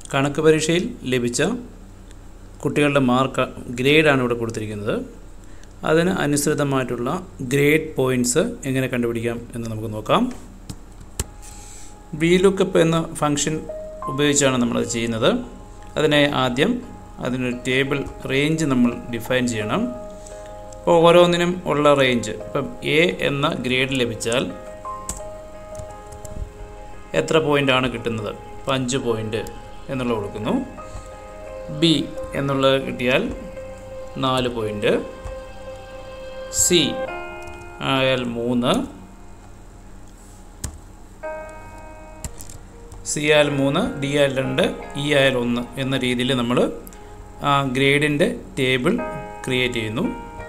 കണക്ക് പരീക്ഷയിൽ ലഭിച്ച കുട്ടികളുടെ മാർക്ക് ഗ്രേഡാണ് ഇവിടെ കൊടുത്തിരിക്കുന്നത് അതിന് അനുസൃതമായിട്ടുള്ള ഗ്രേഡ് പോയിൻറ്റ്സ് എങ്ങനെ കണ്ടുപിടിക്കാം എന്ന് നമുക്ക് നോക്കാം വി ലുക്കപ്പ് എന്ന ഫംഗ്ഷൻ ഉപയോഗിച്ചാണ് നമ്മളത് ചെയ്യുന്നത് അതിനെ ആദ്യം അതിനൊരു ടേബിൾ റേഞ്ച് നമ്മൾ ഡിഫൈൻ ചെയ്യണം അപ്പോൾ ഓരോന്നിനും ഉള്ള റേഞ്ച് ഇപ്പം എ എന്ന ഗ്രേഡ് ലഭിച്ചാൽ എത്ര പോയിൻ്റാണ് കിട്ടുന്നത് ഇപ്പം അഞ്ച് പോയിൻ്റ് എന്നുള്ളത് കൊടുക്കുന്നു ബി എന്നുള്ളത് കിട്ടിയാൽ നാല് പോയിൻ്റ് സി ആയാൽ മൂന്ന് സി ആയാൽ മൂന്ന് ഡി ആയാൽ രണ്ട് ഇ ആയാൽ ഒന്ന് എന്ന രീതിയിൽ നമ്മൾ ആ ഗ്രേഡിൻ്റെ ടേബിൾ ക്രിയേറ്റ് ചെയ്യുന്നു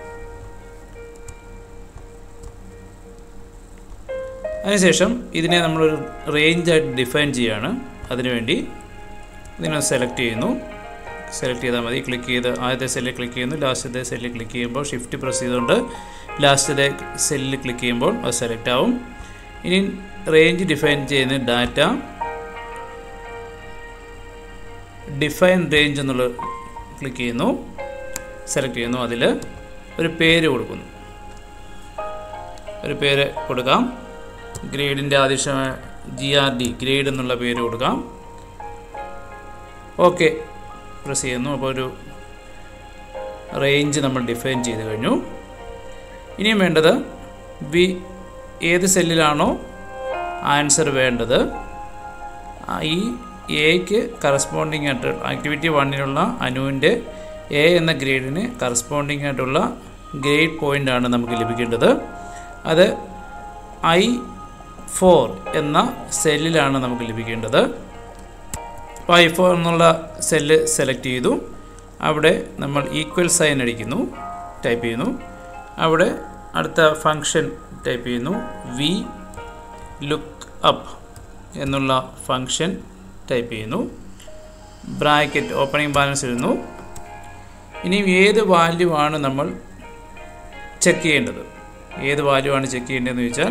അതിനുശേഷം ഇതിനെ നമ്മളൊരു റേഞ്ചായിട്ട് ഡിഫൈൻ ചെയ്യുകയാണ് അതിനുവേണ്ടി ഇതിനെ സെലക്ട് ചെയ്യുന്നു സെലക്ട് ചെയ്താൽ മതി ക്ലിക്ക് ചെയ്ത് ആദ്യത്തെ സെല്ലിൽ ക്ലിക്ക് ചെയ്യുന്നു ലാസ്റ്റത്തെ സെല്ലിൽ ക്ലിക്ക് ചെയ്യുമ്പോൾ ഷിഫ്റ്റ് പ്രസ് ചെയ്തുകൊണ്ട് ലാസ്റ്റത്തെ സെല്ലിൽ ക്ലിക്ക് ചെയ്യുമ്പോൾ അത് സെലക്ട് ആവും ഇനി റേഞ്ച് ഡിഫൈൻ ചെയ്യുന്ന ഡാറ്റ ഡിഫൈൻ റേഞ്ച് എന്നുള്ള ക്ലിക്ക് ചെയ്യുന്നു സെലക്ട് ചെയ്യുന്നു അതിൽ ഒരു പേര് കൊടുക്കുന്നു ഒരു പേര് കൊടുക്കാം ഗ്രേഡിൻ്റെ ആവശ്യമായ ജി ആർ ഡി ഗ്രേഡ് എന്നുള്ള പേര് കൊടുക്കാം ഓക്കെ പ്രസ് ചെയ്യുന്നു അപ്പോൾ ഒരു റേഞ്ച് നമ്മൾ ഡിഫൈൻ ചെയ്ത് കഴിഞ്ഞു ഇനിയും വേണ്ടത് വി ഏത് സെല്ലിലാണോ ആൻസർ വേണ്ടത് ഈ എക്ക് കറസ്പോണ്ടിങ് ആയിട്ട് ആക്ടിവിറ്റി വണ്ണിനുള്ള അനുവിൻ്റെ എ എന്ന ഗ്രേഡിന് കറസ്പോണ്ടിങ് ആയിട്ടുള്ള ഗ്രേഡ് പോയിൻ്റാണ് നമുക്ക് ലഭിക്കേണ്ടത് അത് ഐ ഫോർ എന്ന സെല്ലിലാണ് നമുക്ക് ലഭിക്കേണ്ടത് അപ്പോൾ ഐ ഫോർ എന്നുള്ള സെല്ല് സെലക്ട് ചെയ്തു അവിടെ നമ്മൾ ഈക്വൽ സൈൻ അടിക്കുന്നു ടൈപ്പ് ചെയ്യുന്നു അവിടെ അടുത്ത ഫങ്ഷൻ ടൈപ്പ് ചെയ്യുന്നു വി ലുക്ക് അപ്പ് എന്നുള്ള ഫങ്ഷൻ ടൈപ്പ് ചെയ്യുന്നു ബ്രാക്കറ്റ് ഓപ്പണിംഗ് ബാലൻസ് ഇടുന്നു ഇനി ഏത് വാല്യൂ ആണ് നമ്മൾ ചെക്ക് ചെയ്യേണ്ടത് ഏത് വാല്യൂ ആണ് ചെക്ക് ചെയ്യേണ്ടതെന്ന് ചോദിച്ചാൽ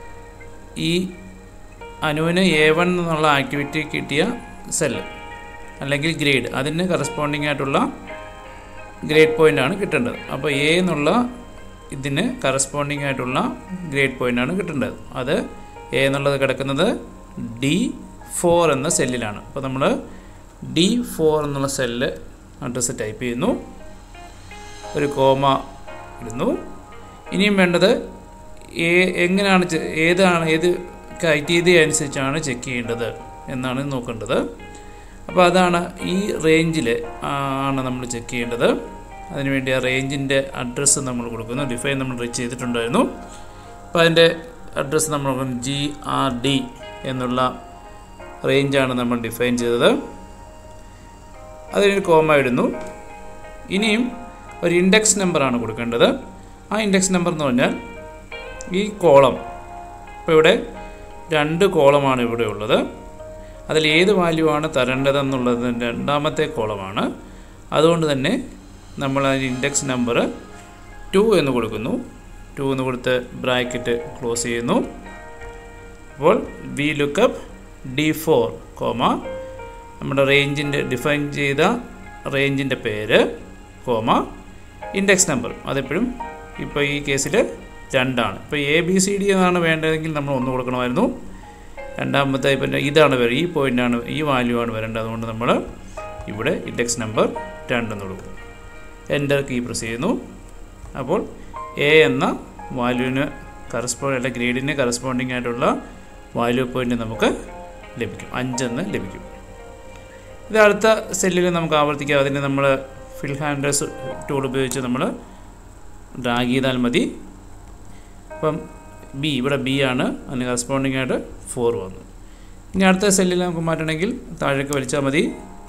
ഈ അനുവിന് എ വൺ എന്നുള്ള ആക്ടിവിറ്റി കിട്ടിയ സെല്ല് അല്ലെങ്കിൽ ഗ്രേഡ് അതിന് കറസ്പോണ്ടിങ് ആയിട്ടുള്ള ഗ്രേഡ് പോയിൻ്റ് ആണ് കിട്ടേണ്ടത് അപ്പോൾ എ എന്നുള്ള ഇതിന് കറസ്പോണ്ടിങ് ആയിട്ടുള്ള ഗ്രേഡ് പോയിൻ്റ് ആണ് കിട്ടേണ്ടത് അത് എ എന്നുള്ളത് കിടക്കുന്നത് ഡി ഫോർ എന്ന സെല്ലിലാണ് അപ്പോൾ നമ്മൾ ഡി ഫോർ എന്നുള്ള സെല്ല് അഡ്രസ്സ് ടൈപ്പ് ചെയ്യുന്നു ഒരു കോമ ഇടുന്നു ഇനിയും വേണ്ടത് ഏ എങ്ങനെയാണ് ഏതാണ് ഏത് ക്രൈറ്റീരിയ അനുസരിച്ചാണ് ചെക്ക് ചെയ്യേണ്ടത് എന്നാണ് നോക്കേണ്ടത് അപ്പോൾ അതാണ് ഈ റേഞ്ചിൽ ആണ് നമ്മൾ ചെക്ക് ചെയ്യേണ്ടത് അതിനുവേണ്ടി ആ റേഞ്ചിൻ്റെ അഡ്രസ്സ് നമ്മൾ കൊടുക്കുന്നു ഡിഫൈൻ നമ്മൾ റീച്ച് ചെയ്തിട്ടുണ്ടായിരുന്നു അപ്പോൾ അതിൻ്റെ അഡ്രസ്സ് നമ്മൾ ജി ആർ ഡി എന്നുള്ള റേഞ്ചാണ് നമ്മൾ ഡിഫൈൻ ചെയ്തത് അതിനൊരു കോമ ഇടുന്നു ഇനിയും ഒരു ഇൻഡെക്സ് നമ്പറാണ് കൊടുക്കേണ്ടത് ആ ഇൻഡെക്സ് നമ്പർ എന്ന് പറഞ്ഞാൽ ഈ കോളം ഇപ്പോൾ ഇവിടെ രണ്ട് കോളമാണ് ഇവിടെ ഉള്ളത് അതിൽ ഏത് വാല്യൂ ആണ് തരേണ്ടതെന്നുള്ളത് രണ്ടാമത്തെ കോളമാണ് അതുകൊണ്ട് തന്നെ നമ്മൾ അതിന് ഇൻഡെക്സ് നമ്പർ ടു എന്ന് കൊടുക്കുന്നു ടു എന്ന് കൊടുത്ത് ബ്രാക്കറ്റ് ക്ലോസ് ചെയ്യുന്നു അപ്പോൾ V lookup D four comma നമ്മുടെ റേഞ്ചിൻ്റെ ഡിഫൈൻ ചെയ്ത റേഞ്ചിൻ്റെ പേര് കോമ ഇൻഡെക്സ് നമ്പർ അതെപ്പോഴും ഇപ്പോൾ ഈ കേസിൽ രണ്ടാണ് ഇപ്പോൾ എ ബി സി ഡി എന്നാണ് വേണ്ടതെങ്കിൽ നമ്മൾ ഒന്ന് കൊടുക്കണമായിരുന്നു രണ്ടാമത്തെ ഇപ്പം ഇതാണ് വരെ ഈ പോയിൻ്റാണ് ഈ വാല്യൂ ആണ് വരേണ്ടത് അതുകൊണ്ട് നമ്മൾ ഇവിടെ ഇൻഡെക്സ് നമ്പർ രണ്ടെന്ന് കൊടുക്കും എൻ്റർ കീ പ്രസ് ചെയ്യുന്നു അപ്പോൾ എ എന്ന വാല്യൂവിന് കറസ്പോണ്ട് അല്ല ഗ്രേഡിന് കറസ്പോണ്ടിങ് ആയിട്ടുള്ള വാല്യൂ പോയിൻ്റ് നമുക്ക് ലഭിക്കും അഞ്ചെന്ന് ലഭിക്കും ഇത് അടുത്ത സെല്ലിൽ നമുക്ക് ആവർത്തിക്കാം അതിന് നമ്മൾ ഫിൽ ഹാൻഡേഴ്സ് ടൂൾ ഉപയോഗിച്ച് നമ്മൾ ഡ്രാഗ് ചെയ്താൽ മതി അപ്പം ബി ഇവിടെ ബി ആണ് അതിന് കറസ്പോണ്ടിങ് ആയിട്ട് ഫോർ വന്നു ഇനി അടുത്ത സെല്ലിൽ നമുക്ക് മാറ്റണമെങ്കിൽ താഴേക്ക് വലിച്ചാൽ മതി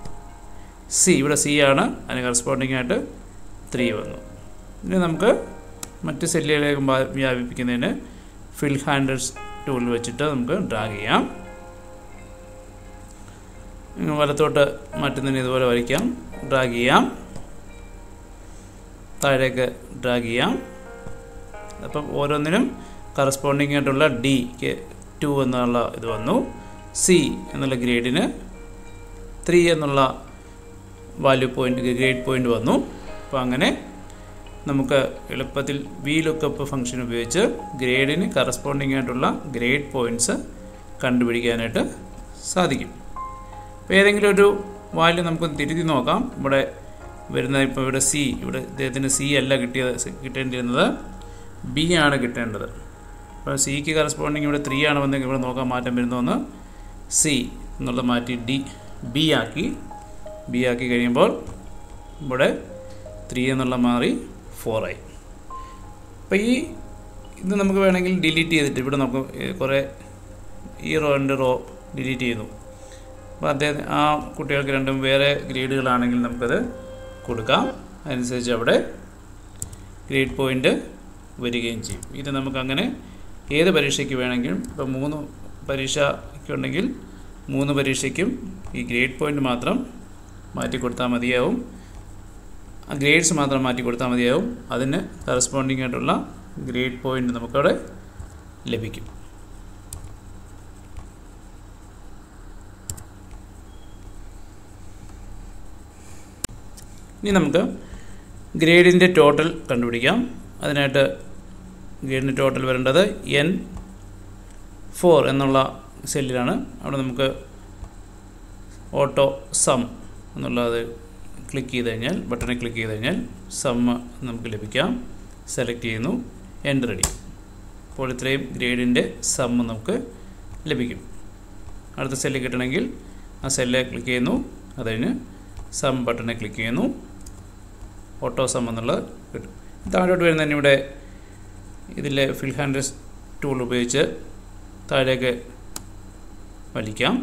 സി ഇവിടെ സി ആണ് അതിന് കറസ്പോണ്ടിങ് ആയിട്ട് ത്രീ വന്നു ഇനി നമുക്ക് മറ്റ് സെല്ലുകളിലേക്ക് വ്യാപിപ്പിക്കുന്നതിന് ഫിൽ ഹാൻഡേഴ്സ് ടൂൾ വെച്ചിട്ട് നമുക്ക് ഡ്രാഗ് ചെയ്യാം വലത്തോട്ട് മാറ്റുന്നതിന് ഇതുപോലെ വരയ്ക്കാം ഡ്രാഗ് ചെയ്യാം താഴേക്ക് ഡ്രാഗ് ചെയ്യാം അപ്പം ഓരോന്നിനും കറസ്പോണ്ടിങ് ആയിട്ടുള്ള ഡിക്ക് ടു എന്നുള്ള ഇത് വന്നു സി എന്നുള്ള ഗ്രേഡിന് ത്രീ എന്നുള്ള വാല്യൂ പോയിൻ്റ് ഗ്രേഡ് പോയിൻ്റ് വന്നു അപ്പോൾ അങ്ങനെ നമുക്ക് എളുപ്പത്തിൽ വി ലുക്കപ്പ് ഫംഗ്ഷൻ ഉപയോഗിച്ച് ഗ്രേഡിന് കറസ്പോണ്ടിങ് ആയിട്ടുള്ള ഗ്രേഡ് പോയിൻറ്റ്സ് കണ്ടുപിടിക്കാനായിട്ട് സാധിക്കും അപ്പോൾ ഏതെങ്കിലും ഒരു വാല്യൂ നമുക്ക് തിരുത്തി നോക്കാം ഇവിടെ വരുന്ന ഇപ്പോൾ ഇവിടെ സി ഇവിടെ ഇദ്ദേഹത്തിന് സി അല്ല കിട്ടിയത് കിട്ടേണ്ടിയിരുന്നത് ബി ആണ് കിട്ടേണ്ടത് അപ്പോൾ സിക്ക് കറസ്പോണ്ടിങ് ഇവിടെ ത്രീ ആണ് വന്നെങ്കിൽ ഇവിടെ നോക്കാൻ മാറ്റം വരുന്നതെന്ന് സി എന്നുള്ളത് മാറ്റി ഡി ബി ആക്കി ബി ആക്കി കഴിയുമ്പോൾ ഇവിടെ ത്രീ എന്നുള്ള മാറി ഫോറായി അപ്പോൾ ഈ ഇത് നമുക്ക് വേണമെങ്കിൽ ഡിലീറ്റ് ചെയ്തിട്ട് ഇവിടെ നമുക്ക് കുറേ ഈ റോ രണ്ട് റോ ഡിലീറ്റ് ചെയ്യുന്നു അപ്പോൾ അദ്ദേഹം ആ കുട്ടികൾക്ക് രണ്ടും വേറെ ഗ്രേഡുകളാണെങ്കിൽ നമുക്കത് കൊടുക്കാം അതനുസരിച്ച് അവിടെ ഗ്രേഡ് പോയിൻ്റ് വരികയും ചെയ്യും ഇത് നമുക്കങ്ങനെ ഏത് പരീക്ഷയ്ക്ക് വേണമെങ്കിലും ഇപ്പോൾ മൂന്ന് പരീക്ഷയ്ക്കുണ്ടെങ്കിൽ മൂന്ന് പരീക്ഷയ്ക്കും ഈ ഗ്രേഡ് പോയിൻ്റ് മാത്രം മാറ്റി കൊടുത്താൽ മതിയാവും ആ ഗ്രേഡ്സ് മാത്രം മാറ്റി കൊടുത്താൽ മതിയാവും അതിന് കറസ്പോണ്ടിങ് ആയിട്ടുള്ള ഗ്രേഡ് പോയിൻ്റ് നമുക്കവിടെ ലഭിക്കും ഇനി നമുക്ക് ഗ്രേഡിൻ്റെ ടോട്ടൽ കണ്ടുപിടിക്കാം അതിനായിട്ട് ഗ്രേഡിൻ്റെ ടോട്ടൽ വരേണ്ടത് എൻ ഫോർ എന്നുള്ള സെല്ലിലാണ് അവിടെ നമുക്ക് ഓട്ടോ സം എന്നുള്ളത് ക്ലിക്ക് ചെയ്ത് കഴിഞ്ഞാൽ ബട്ടണിൽ ക്ലിക്ക് ചെയ്ത് കഴിഞ്ഞാൽ സമ്മ് നമുക്ക് ലഭിക്കാം സെലക്ട് ചെയ്യുന്നു എൻ്റർ അടി അപ്പോൾ ഇത്രയും ഗ്രേഡിൻ്റെ സമ്മ് നമുക്ക് ലഭിക്കും അടുത്ത സെല്ല് കിട്ടണമെങ്കിൽ ആ സെല്ല് ക്ലിക്ക് ചെയ്യുന്നു അതിന് സം ബട്ടണിൽ ക്ലിക്ക് ചെയ്യുന്നു ഓട്ടോ സം എന്നുള്ളത് കിട്ടും താഴോട്ട് വരുന്നതിന് ഇവിടെ ഇതിലെ ഫിൽ ഹാൻഡ്രസ് ടൂൾ ഉപയോഗിച്ച് താഴേക്ക് വലിക്കാം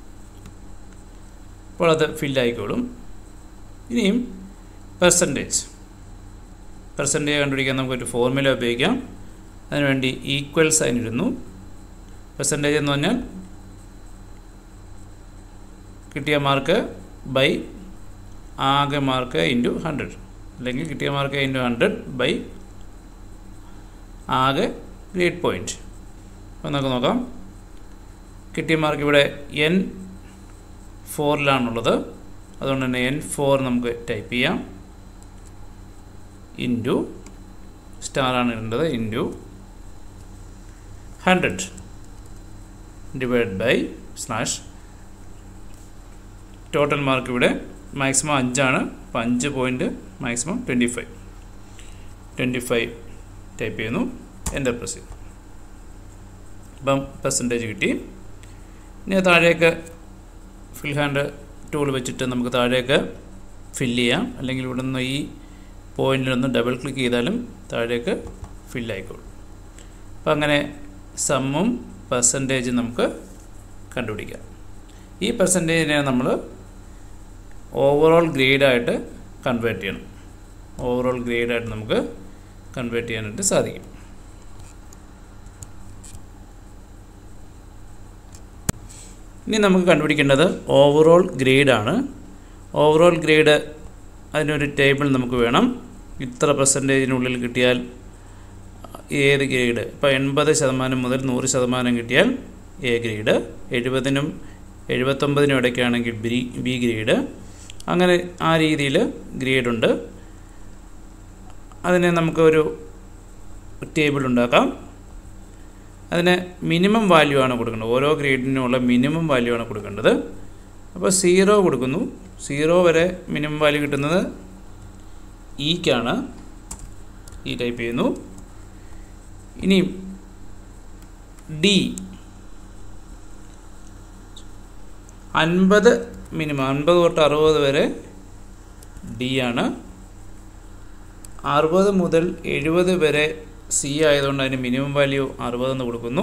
അപ്പോൾ അത് ഫില്ലായിക്കോളും ഇനിയും പെർസെൻറ്റേജ് പെർസെൻറ്റേജ് കണ്ടുപിടിക്കാൻ നമുക്കൊരു ഫോർമുല ഉപയോഗിക്കാം അതിനുവേണ്ടി ഈക്വൽ സൈൻ ഇടുന്നു പെർസെൻറ്റേജ് എന്ന് പറഞ്ഞാൽ കിട്ടിയ മാർക്ക് ബൈ ആകെ മാർക്ക് ഇൻറ്റു ഹൺഡ്രഡ് അല്ലെങ്കിൽ കിട്ടിയ മാർക്ക് ഇൻറ്റു ഹൺഡ്രഡ് ബൈ ആകെ ഗ്രേഡ് പോയിൻറ്റ് അപ്പോൾ നമുക്ക് നോക്കാം കിട്ടിയ മാർക്ക് ഇവിടെ എൻ ഫോറിലാണുള്ളത് അതുകൊണ്ട് തന്നെ എൻ ഫോർ നമുക്ക് ടൈപ്പ് ചെയ്യാം ഇൻറ്റു സ്റ്റാറാണ് ഇടേണ്ടത് into hundred divide by slash total mark ഇവിടെ മാക്സിമം അഞ്ചാണ് അപ്പോൾ അഞ്ച് point maximum twenty five twenty five type ചെയ്യുന്നു എൻ്റർ പ്രസ് ചെയ്യുന്നു അപ്പം പെർസെൻറ്റേജ് കിട്ടി ഇനി താഴേക്ക് ഫിൽ ഹാൻഡ് ടൂൾ വെച്ചിട്ട് നമുക്ക് താഴേക്ക് ഫില്ല് ചെയ്യാം അല്ലെങ്കിൽ ഇവിടെ നിന്ന് ഈ പോയിന്റിലൊന്ന് ഡബിൾ ക്ലിക്ക് ചെയ്താലും താഴേക്ക് ഫില്ലായിക്കോളും അപ്പോൾ അങ്ങനെ സമ്മും പെർസെൻറ്റേജും നമുക്ക് കണ്ടുപിടിക്കാം ഈ പെർസെൻറ്റേജിനെ നമ്മൾ ഓവറോൾ ഗ്രേഡായിട്ട് കൺവേർട്ട് ചെയ്യണം ഓവറോൾ ഗ്രേഡായിട്ട് നമുക്ക് കൺവേർട്ട് ചെയ്യാനായിട്ട് സാധിക്കും ഇനി നമുക്ക് കണ്ടുപിടിക്കേണ്ടത് ഓവറോൾ ഗ്രേഡാണ് ഓവറോൾ ഗ്രേഡ് അതിനൊരു ടേബിൾ നമുക്ക് വേണം ഇത്ര പെർസെൻറ്റേജിനുള്ളിൽ കിട്ടിയാൽ ഏത് ഗ്രേഡ് ഇപ്പോൾ എൺപത് ശതമാനം മുതൽ നൂറ് ശതമാനം കിട്ടിയാൽ എ ഗ്രേഡ് എഴുപതിനും എഴുപത്തൊമ്പതിനും ഇടയ്ക്കാണെങ്കിൽ ബി ബി ഗ്രേഡ് അങ്ങനെ ആ രീതിയിൽ ഗ്രേഡുണ്ട് അതിനെ നമുക്കൊരു ടേബിൾ ഉണ്ടാക്കാം അതിന് മിനിമം വാല്യൂ ആണ് കൊടുക്കേണ്ടത് ഓരോ ഗ്രേഡിനുമുള്ള മിനിമം വാല്യൂ ആണ് കൊടുക്കേണ്ടത് അപ്പോൾ സീറോ കൊടുക്കുന്നു സീറോ വരെ മിനിമം വാല്യൂ കിട്ടുന്നത് ഇക്കാണ് ഈ ടൈപ്പ് ചെയ്യുന്നു ഇനി ഡി അൻപത് മിനിമം അൻപത് തൊട്ട് അറുപത് വരെ ഡി ആണ് അറുപത് മുതൽ എഴുപത് വരെ സി ആയതുകൊണ്ട് അതിന് മിനിമം വാല്യൂ അറുപതെന്ന് കൊടുക്കുന്നു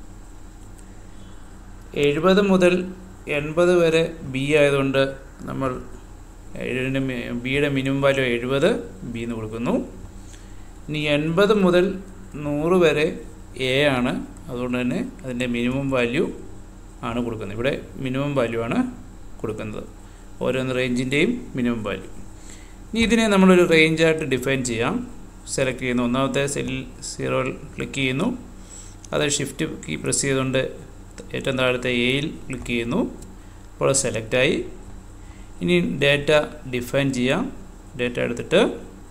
എഴുപത് മുതൽ എൺപത് വരെ ബി ആയതുകൊണ്ട് നമ്മൾ എഴുപതിൻ്റെ ബിയുടെ മിനിമം വാല്യൂ എഴുപത് ബി എന്ന് കൊടുക്കുന്നു ഇനി എൺപത് മുതൽ നൂറ് വരെ എ ആണ് അതുകൊണ്ട് തന്നെ അതിൻ്റെ മിനിമം വാല്യൂ ആണ് കൊടുക്കുന്നത് ഇവിടെ മിനിമം വാല്യൂ ആണ് കൊടുക്കുന്നത് ഓരോന്ന് റേഞ്ചിൻ്റെയും മിനിമം വാല്യൂ ഇനി ഇതിനെ നമ്മളൊരു റേഞ്ചായിട്ട് ഡിഫൈൻ ചെയ്യാം സെലക്ട് ചെയ്യുന്നു ഒന്നാമത്തെ സെല്ലിൽ സീറോയിൽ ക്ലിക്ക് ചെയ്യുന്നു അത് ഷിഫ്റ്റ് കീ പ്രസ് ചെയ്തുകൊണ്ട് ഏറ്റവും താഴത്തെ എയിൽ ക്ലിക്ക് ചെയ്യുന്നു അപ്പോൾ സെലക്റ്റായി ഇനി ഡേറ്റ ഡിഫൈൻ ചെയ്യാം ഡേറ്റ എടുത്തിട്ട്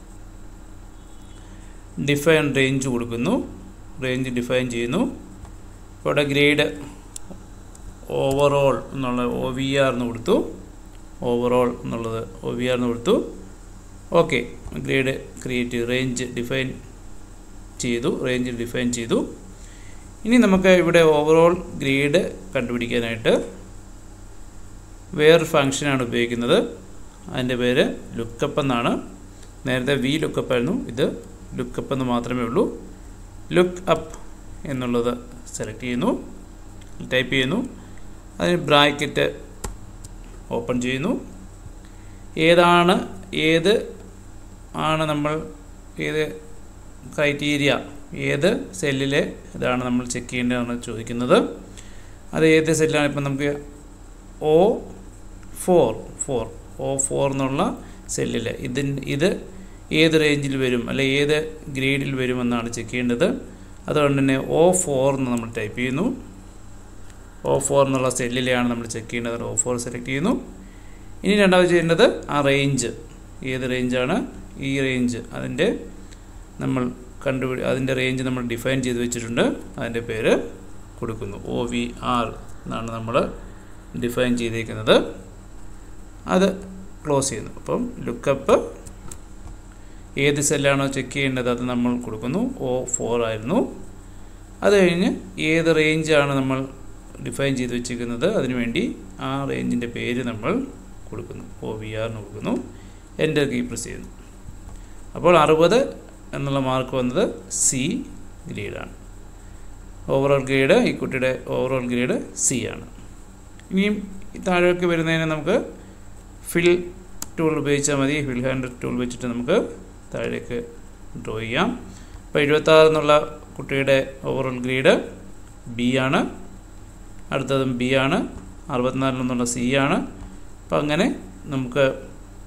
ഡിഫൈൻ റേഞ്ച് കൊടുക്കുന്നു റേഞ്ച് ഡിഫൈൻ ചെയ്യുന്നു ഇവിടെ ഗ്രേഡ് ഓവറോൾ എന്നുള്ള ഒ വി ആർ എന്ന് കൊടുത്തു ഓവറോൾ എന്നുള്ളത് ഒ വി ആർ എന്ന് കൊടുത്തു okay grade create range define ചെയ്തു റേഞ്ച് ഡിഫൈൻ ചെയ്തു ഇനി നമുക്ക് ഇവിടെ ഓവറോൾ ഗ്രേഡ് കണ്ടുപിടിക്കാനായിട്ട് വേറൊരു ഫങ്ഷനാണ് ഉപയോഗിക്കുന്നത് അതിൻ്റെ പേര് ലുക്കപ്പ് എന്നാണ് നേരത്തെ വി ലുക്കപ്പ് ആയിരുന്നു ഇത് ലുക്കപ്പ് എന്ന് മാത്രമേ ഉള്ളൂ ലുക്ക് അപ്പ് എന്നുള്ളത് സെലക്ട് ചെയ്യുന്നു ടൈപ്പ് ചെയ്യുന്നു അതിന് ബ്രാക്കറ്റ് ഓപ്പൺ ചെയ്യുന്നു ഏതാണ് ഏത് ആണ് നമ്മൾ ഏത് ക്രൈറ്റീരിയ ഏത് സെല്ലിലെ ഇതാണ് നമ്മൾ ചെക്ക് ചെയ്യേണ്ടതെന്ന് ചോദിക്കുന്നത് അത് ഏത് സെല്ലാണ് ഇപ്പം നമുക്ക് O four four O four എന്നുള്ള സെല്ലിൽ ഇതിന് ഇത് ഏത് റേഞ്ചിൽ വരും അല്ലെ ഏത് ഗ്രേഡിൽ വരുമെന്നാണ് ചെക്ക് ചെയ്യേണ്ടത് അതുകൊണ്ട് തന്നെ ഒ ഫോർ എന്ന് നമ്മൾ ടൈപ്പ് ചെയ്യുന്നു ഒ ഫോർ എന്നുള്ള സെല്ലിലെയാണ് നമ്മൾ ചെക്ക് ചെയ്യേണ്ടത് ഒ ഫോർ സെലക്ട് ചെയ്യുന്നു ഇനി രണ്ടാമത് ചെയ്യേണ്ടത് ആ റേഞ്ച് ഏത് റേഞ്ചാണ് ഈ റേഞ്ച് അതിൻ്റെ നമ്മൾ കണ്ടുപിടി അതിൻ്റെ റേഞ്ച് നമ്മൾ ഡിഫൈൻ ചെയ്ത് വെച്ചിട്ടുണ്ട് അതിൻ്റെ പേര് കൊടുക്കുന്നു ഒ വി ആർ എന്നാണ് നമ്മൾ ഡിഫൈൻ ചെയ്തിരിക്കുന്നത് അത് ക്ലോസ് ചെയ്യുന്നു അപ്പം ലുക്കപ്പ് ഏത് സെല്ലാണോ ചെക്ക് ചെയ്യേണ്ടത് അത് നമ്മൾ കൊടുക്കുന്നു ഒ ഫോർ ആയിരുന്നു അത് കഴിഞ്ഞ് ഏത് റേഞ്ചാണ് നമ്മൾ ഡിഫൈൻ ചെയ്ത് വെച്ചിരിക്കുന്നത് അതിനുവേണ്ടി ആ റേഞ്ചിൻ്റെ പേര് നമ്മൾ കൊടുക്കുന്നു ഒ വി ആറിന് കൊടുക്കുന്നു എൻ്റർ കീ പ്രസ് ചെയ്യുന്നു അപ്പോൾ അറുപത് എന്നുള്ള മാർക്ക് വന്നത് സി ഗ്രേഡാണ് ഓവറോൾ ഗ്രേഡ് ഈ കുട്ടിയുടെ ഓവറോൾ ഗ്രേഡ് സി ആണ് ഇനിയും താഴേക്ക് വരുന്നതിന് നമുക്ക് ഫിൽ ടൂൾ ഉപയോഗിച്ചാൽ മതി ഫിൽ ഹാൻഡ് ടൂൾ വെച്ചിട്ട് നമുക്ക് താഴേക്ക് ഡ്രോ ചെയ്യാം അപ്പോൾ എഴുപത്താറ് എന്നുള്ള കുട്ടിയുടെ ഓവറോൾ ഗ്രേഡ് ബി ആണ് അടുത്തതും ബി ആണ് അറുപത്തിനാലിൽ നിന്നുള്ള സി ആണ് അപ്പം അങ്ങനെ നമുക്ക്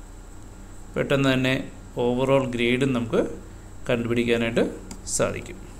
പെട്ടെന്ന് തന്നെ ഓവറോൾ ഗ്രേഡും നമുക്ക് കണ്ടുപിടിക്കാനായിട്ട് സാധിക്കും